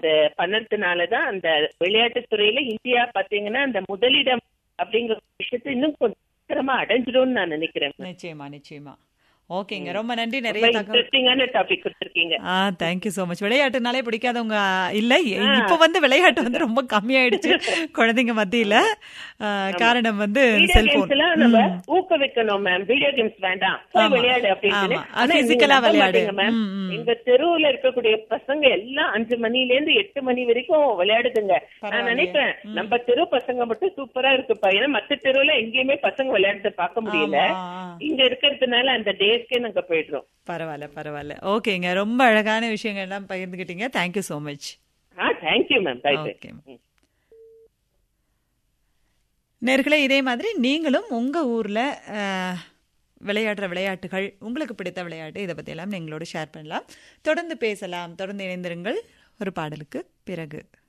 அது பண்ணறதுனாலதான் அந்த விளையாட்டுத் துறையில இந்தியா பாத்தீங்கன்னா அந்த முதலிடம் அப்படிங்கிற விஷயத்தை இன்னும் கொஞ்சம் சீக்கிரமா அடைஞ்சிடும்னு நான் நினைக்கிறேன் நிச்சயமா நிச்சயமா ஓகேங்க ரொம்ப நன்றி நிறைய ரொம்ப தகவல் இன்ட்ரெஸ்டிங்கான டாபிக் கொடுத்துருக்கீங்க ஆ தேங்க்யூ ஸோ மச் விளையாட்டுனாலே பிடிக்காதவங்க இல்ல இப்ப வந்து விளையாட்டு வந்து ரொம்ப கம்மியாயிடுச்சு குழந்தைங்க மத்தியில ஆ, காரணம் வந்து வீடியோ செல்போன் கேம்ஸ் எல்லாம் நம்ம ஊக்குவிக்கணும் மேம் வீடியோ கேம்ஸ் வேண்டாம் போய் ஆமா. விளையாடு அப்படின்னு ஆமா. ஆனா நீங்க physical ஆ நம்ப விளையாடு. மாட்டீங்க மேம் ம், ம். எங்க தெருவுல இருக்கக்கூடிய பசங்க எல்லாம் அஞ்சு மணில இருந்து எட்டு மணி வரைக்கும் விளையாடுதுங்க நான் பரவாயில்லையே. நினைப்பேன் நம்ம தெரு பசங்க மட்டும் சூப்பரா இருக்குப்பா ஏன்னா மத்த தெருவுல எங்கேயுமே பசங்க விளையாடுறத பார்க்க முடியல ஆமா, ஆ. இங்க இருக்கிறதுனால அந்த டேஸ்க்கே நாங்க போயிடுறோம் பரவாயில்ல பரவாயில்ல ஓகேங்க ரொம்ப அழகான விஷயங்கள் எல்லாம் பகிர்ந்துக்கிட்டீங்க தேங்க்யூ ஸோ மச் ஆ thank you ma'am bye bye okay நேர்களே இதே மாதிரி நீங்களும் உங்க ஊர்ல அஹ், விளையாடுற விளையாட்டுகள் உங்களுக்கு பிடித்த விளையாட்டு இதை பத்தி எல்லாம் எங்களோட ஷேர் பண்ணலாம் தொடர்ந்து பேசலாம் தொடர்ந்து இணைந்திருங்கள் ஒரு பாடலுக்கு பிறகு